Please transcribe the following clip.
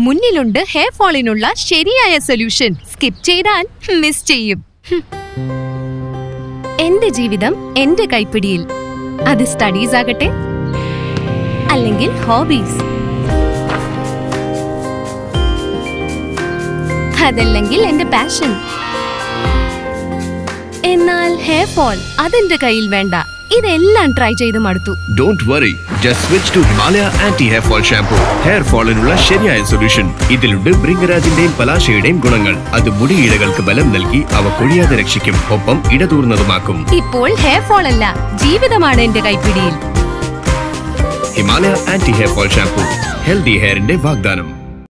മുന്നിലുണ്ട് ഹെയർ ഫോളിനുള്ള ശരിയായ സൊല്യൂഷൻ സ്കിപ്പ് ചെയ്താൽ മിസ് ചെയ്യും ഹും. എന്റെ ജീവിതം എന്റെ കൈപ്പിടിയിൽ അത് സ്റ്റഡീസ് ആകട്ടെ അല്ലെങ്കിൽ ഹോബീസ് അതല്ലെങ്കിൽ എന്റെ പാഷൻ എന്നാൽ ഹെയർ ഫോൾ അതെന്റെ കയ്യിൽ വേണ്ട ഇതെല്ലാം ട്രൈ ചെയ്ത് മടുത്തു don't worry just switch to Himalaya anti hair fall shampoo hair ഫോളിനുള്ള ശരിയായ സൊല്യൂഷൻ ഇതിലുണ്ട് ഭൃംഗരാജിന്റെയും പലാശയുടെയും ഗുണങ്ങൾ അത് മുടിയിഴകൾക്ക് ബലം നൽകി അവ കൊഴിയാതെ രക്ഷിക്കും ഒപ്പം ഇടതൂർന്നതുമാക്കും ഇപ്പോൾ ഹെയർ ഫോൾ അല്ല ജീവിതമാണ് എന്റെ കൈപ്പിടിയിൽ Himalaya anti hair fall shampoo healthy ഹെയറിന്റെ വാഗ്ദാനം